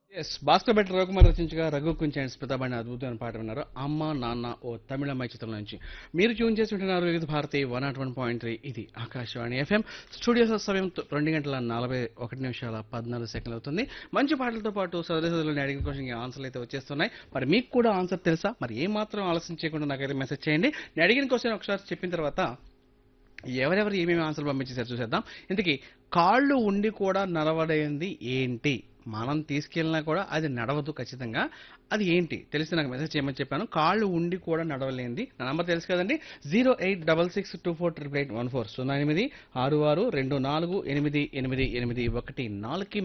yes Bhaskar Bhat Ravikumar రచించగా రఘు కుంచాండ్ స్మితాబాణి అద్భుతమైన పాట విన్నారు అమ్మ నాన్న ఓ తమిళమ్మాయి చిత్రం నుంచి మీరు ట్యూన్ చేసి వింటున్నారు Vividh Bharati one naught one point three ఇది ఆకాశవాణి ఎఫ్ఎం స్టూడియో సమయం తొ- రెండు గంటల నలభై ఒకటి నిమిషాల పద్నాలుగు సెకండ్లు అవుతుంది మంచి పాటలతో పాటు సదస్సులను అడిగిన క్వశ్చన్ ఆన్సర్లు అయితే వచ్చేస్తున్నాయి మరి మీకు కూడా ఆన్సర్ తెలుసా మరి ఏ మాత్రం ఆలస్యం చేయకుండా నాకైతే మెసేజ్ చేయండి నేను అడిగిన క్వశ్చన్ ఒకసారి చెప్పిన తర్వాత ఎవరెవరు ఏమేమి ఆన్సర్లు పంపించేసారు చూసేద్దాం ఇంతకీ కాళ్ళు ఉండి కూడా నడవడైంది ఏంటి మనం తీసుకెళ్ళినా కూడా అది నడవదు ఖచ్చితంగా అది ఏంటి తెలిసి నాకు మెసేజ్ చేయమని చెప్పాను కాళ్ళు ఉండి కూడా నడవలేంది నా నంబర్ తెలుసు కదండి zero eight double six two four triple eight one four సున్నా ఎనిమిది ఆరు ఆరు రెండు నాలుగు ఎనిమిది ఎనిమిది ఎనిమిది ఒకటి నాలుగుకి